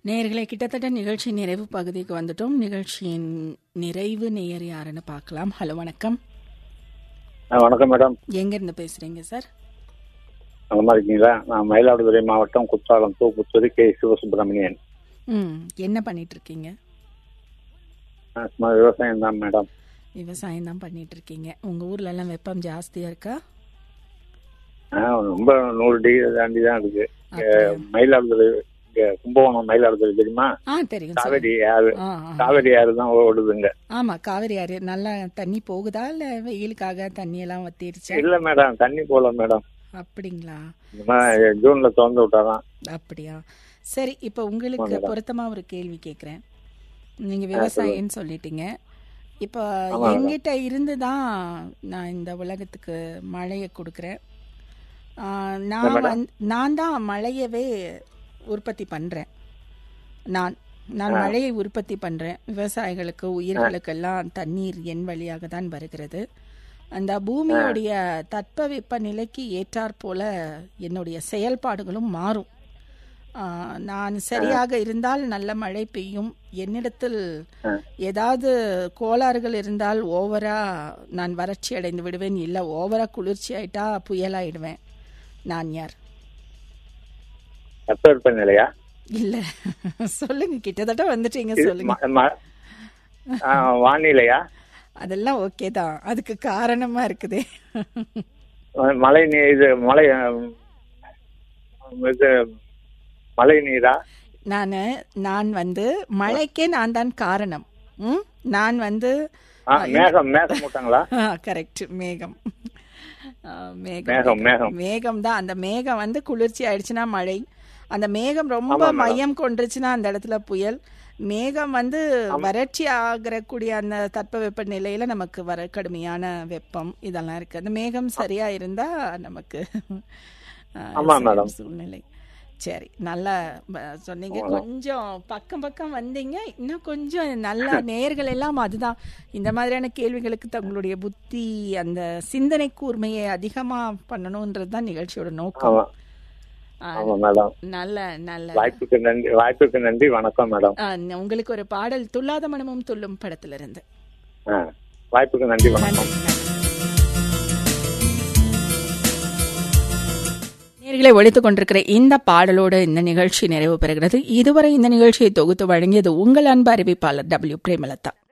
நேயர்களே கிட்டத்தட்ட நிகழ்ச்சி நிறைவு பகுதிக்கு வந்துட்டோம் நிகழ்ச்சியின் நிறைவு நேயர் யாருன்னு பார்க்கலாம் ஹலோ வணக்கம் ஆ, வணக்கம் மேடம் எங்கேருந்து பேசுகிறீங்க சார் நலமா இருக்கீங்களா நான் மயிலாடுதுறை மாவட்டம் குற்றாலம் தூப்புத்தூரி கே சிவசுப்பிரமணியன் ம் என்ன பண்ணிட்டு இருக்கீங்க நான் சும்மா விவசாயம் தான் மேடம் விவசாயம் தான் பண்ணிட்டு இருக்கீங்க உங்கள் ஊர்ல எல்லாம் வெப்பம் ஜாஸ்தியாக இருக்கா ஆ, ரொம்ப நூறு டிகிரி தாண்டி தான் இருக்கு இங்க அப்படியா? மயிலாடுதுறை இங்க கும்பகோணம் மயிலாடுதுறை தெரியுமா ஆ தெரியும் சார் காவேரி ஆறு ஆ ஆ. காவேரி ஆறு தான் ஓடுதுங்க ஆமா காவிரி ஆறு நல்லா தண்ணி போகுதா இல்ல வெயிலுக்காக தண்ணி எல்லாம் வத்திருச்சா இல்ல மேடம் தண்ணி போல மேடம் அப்படிங்களா இந்த மாதிரி ஜூன்ல திறந்து விட்டாதான் அப்படியா சரி இப்போ உங்களுக்கு மேடம். பொருத்தமா ஒரு கேள்வி கேட்குறேன் நீங்க விவசாயின்னு சொல்லிட்டீங்க இப்போ ஆமா, மேடம். எங்கிட்ட இருந்து தான் நான் இந்த உலகத்துக்கு மழையை கொடுக்குறேன் ஆ, நான் மேடம்? வந்து நான் தான் மழையவே உற்பத்தி பண்றேன் நான் நான் ஆ. மழையை உற்பத்தி பண்றேன் விவசாயிகளுக்கு உயிர்களுக்கெல்லாம் தண்ணீர் என் வழியாக தான் வருகிறது அந்த பூமியுடைய தட்பவெப்ப நிலைக்கு ஏற்றாற் போல என்னுடைய செயல்பாடுகளும் மாறும் ஆ, நான் சரியாக இருந்தால் நல்ல மழை பெய்யும் என்னிடத்தில் ஆ. ஏதாவது கோளாறுகள் இருந்தால் ஓவரா நான் வறட்சி அடைந்து விடுவேன் இல்லை ஓவரா குளிர்ச்சி ஆயிட்டா புயலாயிடுவேன் நான் யார் தட்பவெப்ப நிலையா இல்ல சொல்லுங்க கிட்டத்தட்ட வந்துட்டீங்க இது சொல்லுங்க ம- ம- ஆ, வானிலையா அதெல்லாம் ஓகே தான் அதுக்கு காரணமா இருக்குதே மழை நீர் இது மழை ம், இது மழை நீரா நான் நான் வந்து மழைக்கே நான் தான் காரணம் ம் நான் வந்து ஆ, மேகம் மேகம் மூட்டங்களா கரெக்ட் மேகம் ஆ, மேகம், மேகம். மேகம் தான் அந்த மேகம் வந்து குளிர்ச்சி ஆயிடுச்சுன்னா மழை அந்த மேகம் ரொம்ப ஆமா, மேடம். மையம் கொண்டுருச்சுன்னா அந்த இடத்துல புயல் மேகம் வந்து வறட்சி ஆகக்கூடிய அந்த தட்பவெப்ப நிலையில நமக்கு வர கடுமையான வெப்பம் இதெல்லாம் இருக்கு அந்த மேகம் சரியா இருந்தா நமக்கு ஆ, ஆமா, சரியான மேடம். சூழ்நிலை சரி நல்லா ப- சொன்னீங்க கொஞ்சம் பக்கம் பக்கம் வந்தீங்க இன்னும் கொஞ்சம் நல்ல நேர்கள் எல்லாம் அதுதான் இந்த மாதிரியான கேள்விகளுக்கு தங்களுடைய புத்தி அந்த சிந்தனை கூர்மையை அதிகமா பண்ணணும்ன்றது தான் நிகழ்ச்சியோட நோக்கம் ஆமா ஆ, ஆமா மேடம் நல்ல நல்ல வாய்ப்புக்கு நன்றி வாய்ப்புக்கு நன்றி வணக்கம் மேடம் ஆ, உங்களுக்கு ஒரு பாடல் துல்லாத மனமும் துள்ளும் படத்திலிருந்து ஆ, வாய்ப்புக்கு நன்றி வணக்கம் நன்றி நன்றி. நேர்களை ஒழித்துக் கொண்டிருக்கிற இந்த பாடலோடு இந்த நிகழ்ச்சி நிறைவு பெறுகிறது இதுவரை இந்த நிகழ்ச்சியை தொகுத்து வழங்கியது உங்கள் அன்பு அறிவிப்பாளர் டபிள்யூ பிரேமலதா